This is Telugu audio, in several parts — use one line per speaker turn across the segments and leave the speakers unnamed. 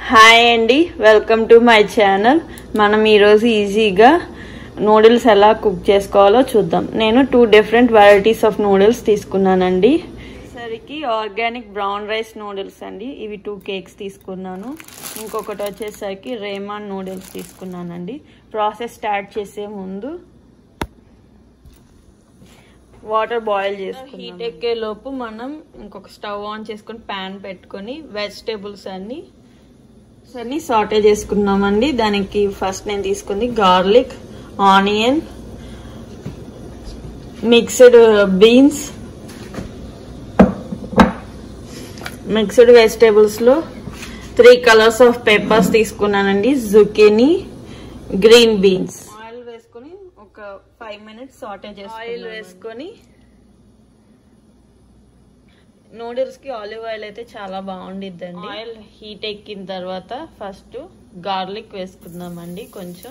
హాయ్ అండి వెల్కమ్ టు మై ఛానల్ మనం ఈరోజు ఈజీగా నూడిల్స్ ఎలా కుక్ చేసుకోవాలో చూద్దాం నేను two different varieties of noodles తీసుకున్నానండి సరికి ఆర్గానిక్ బ్రౌన్ రైస్ నూడిల్స్ అండి ఇవి టూ కేక్స్ తీసుకున్నాను ఇంకొకటి వచ్చేసరికి రేమాన్ నూడిల్స్ తీసుకున్నానండి ప్రాసెస్ స్టార్ట్ చేసే ముందు వాటర్ బాయిల్ చేసుకుని హీట్ ఎక్కే లోపు మనం ఇంకొక స్టవ్ ఆన్ చేసుకొని ప్యాన్ పెట్టుకొని వెజిటేబుల్స్ అన్ని అన్ని సాటే చేసుకున్నామండి దానికి ఫస్ట్ నేను తీసుకుంది garlic onion mixed beans mixed vegetables లో త్రీ కలర్స్ ఆఫ్ పెప్పర్స్ తీసుకున్నానండి జుకినీ గ్రీన్ బీన్స్ ఆయిల్ వేసుకొని ఒక ఫైవ్ మినిట్స్ సాటే చేసి ఆయిల్ వేసుకొని నూడిల్స్ కి ఆలివ్ ఆయిల్ అయితే చాలా బాగుండిద్దండి ఆయిల్ హీట్ ఎక్కిన తర్వాత ఫస్ట్ గార్లిక్ వేసుకుందామండి కొంచెం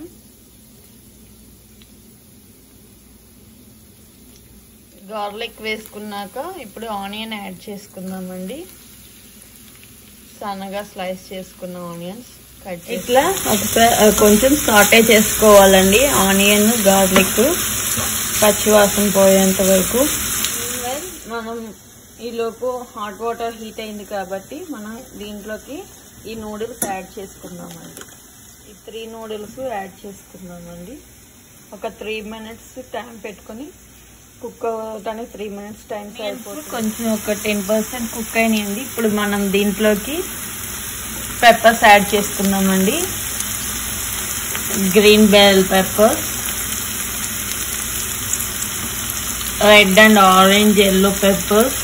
గార్లిక్ వేసుకున్నాక ఇప్పుడు ఆనియన్ యాడ్ చేసుకుందామండి సన్నగా స్లైస్ చేసుకున్న ఆనియన్స్ కట్ ఇట్లా ఒకసారి కొంచెం సాటే చేసుకోవాలండి ఆనియన్ గార్లిక్ పచ్చివాసన పోయేంత వరకు మనం ఈలోపు హాట్ వాటర్ హీట్ అయింది కాబట్టి మనం దీంట్లోకి ఈ నూడిల్స్ యాడ్ చేసుకుందామండి ఈ త్రీ నూడిల్స్ యాడ్ చేసుకుందామండి ఒక త్రీ మినిట్స్ టైం పెట్టుకొని కుక్ అవ్వడానికి త్రీ మినిట్స్ టైం సరిపోతుంది కొంచెం ఒక టెన్ పర్సెంట్ కుక్ అయినాయండి ఇప్పుడు మనం దీంట్లోకి పెప్పర్స్ యాడ్ చేసుకుందామండి green bell pepper red and orange yellow peppers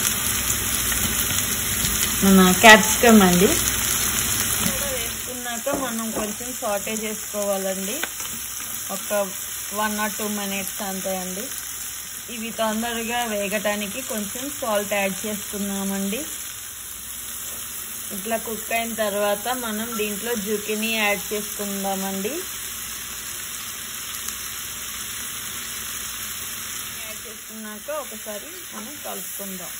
మన క్యాప్సికమ్ అండి వేసుకున్నాక మనం కొంచెం సాటే చేసుకోవాలండి ఒక వన్ ఆర్ టూ మినిట్స్ అంతే అండి ఇవి తొందరగా వేగటానికి కొంచెం సాల్ట్ యాడ్ చేసుకున్నామండి ఇట్లా కుక్ అయిన తర్వాత మనం దీంట్లో జుకినీ యాడ్ చేసుకుందామండి యాడ్ చేసుకున్నాక ఒకసారి మనం కలుపుకుందాం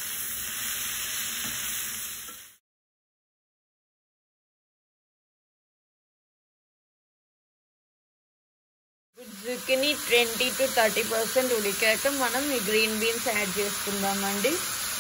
zucchini twenty to thirty percent ఉడికాక మనం ఈ గ్రీన్ బీన్స్ యాడ్ చేసుకుందామండి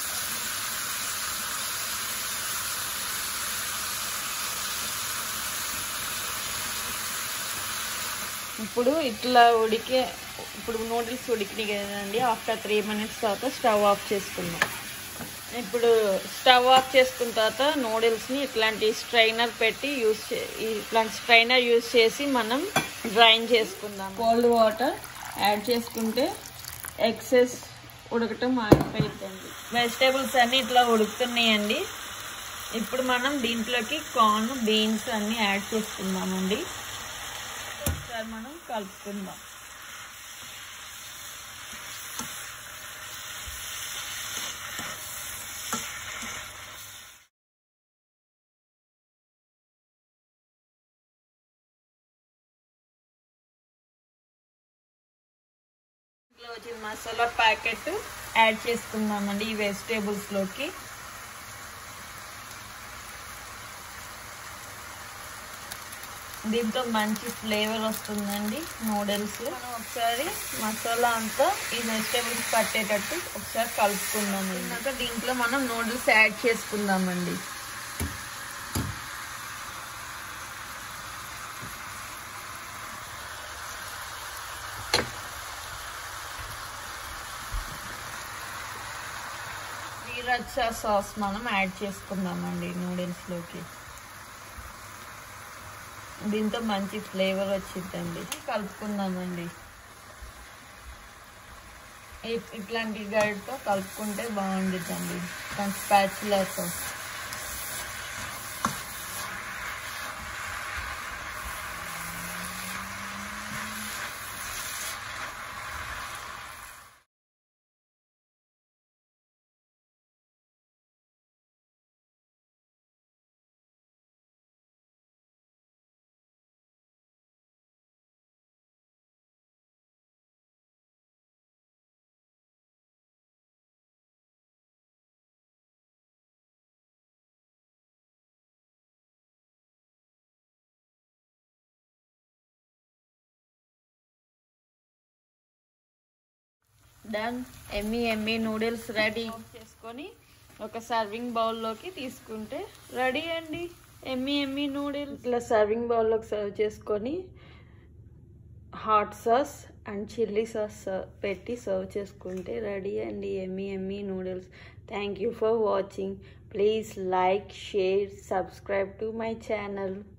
ఇప్పుడు ఇట్లా ఉడికే ఇప్పుడు నూడిల్స్ ఉడికినాయి కదండి ఆఫ్టర్ త్రీ మినిట్స్ తర్వాత స్టవ్ ఆఫ్ చేసుకుందాం ఇప్పుడు స్టవ్ ఆఫ్ చేసుకున్న తర్వాత నూడిల్స్ని ఇట్లాంటి స్ట్రైనర్ పెట్టి యూస్ ఇట్లాంటి స్ట్రైనర్ యూస్ చేసి మనం డ్రైన్ చేసుకుందాం కోల్డ్ వాటర్ యాడ్ చేసుకుంటే ఎక్సెస్ ఉడకటం ఆగిపోయిందండి వెజిటేబుల్స్ అన్నీ ఇట్లా ఉడుకుతున్నాయండి ఇప్పుడు మనం దీంట్లోకి కార్న్ బీన్స్ అన్నీ యాడ్ చేసుకుందామండి ఒకసారి మనం కలుపుకుందాం ఇంట్లో వచ్చిన మసాలా ప్యాకెట్ యాడ్ చేసుకుందామండి ఈ వెజిటేబుల్స్లోకి దీంతో మంచి ఫ్లేవర్ వస్తుందండి నూడిల్స్ మనం ఒకసారి మసాలా అంతా ఈ వెజిటేబుల్స్ పట్టేటట్టు ఒకసారి కలుపుకుందాం ఇంకా దీంట్లో మనం నూడిల్స్ యాడ్ చేసుకుందామండి శ్రీరచ్చ సాస్ మనం యాడ్ చేసుకుందామండి నూడిల్స్లోకి దీంతో మంచి ఫ్లేవర్ వచ్చిందండి కలుపుకుందామండి ఇట్లాంటి గడితో కలుపుకుంటే బాగుండిద్దండి కొంచెం స్పాచులతో డన్ ఎమ్మి ఎమ్మి నూడిల్స్ రెడీ చేసుకొని ఒక సర్వింగ్ బౌల్లోకి తీసుకుంటే రెడీ అండి ఎమ్మి ఎమ్మి నూడిల్స్ ఇట్లా సర్వింగ్ బౌల్లోకి సర్వ్ చేసుకొని hot sauce and chilli sauce పెట్టి సర్వ్ చేసుకుంటే రెడీ అండి ఎమ్మి ఎమ్మి noodles thank you for watching please like share subscribe to my channel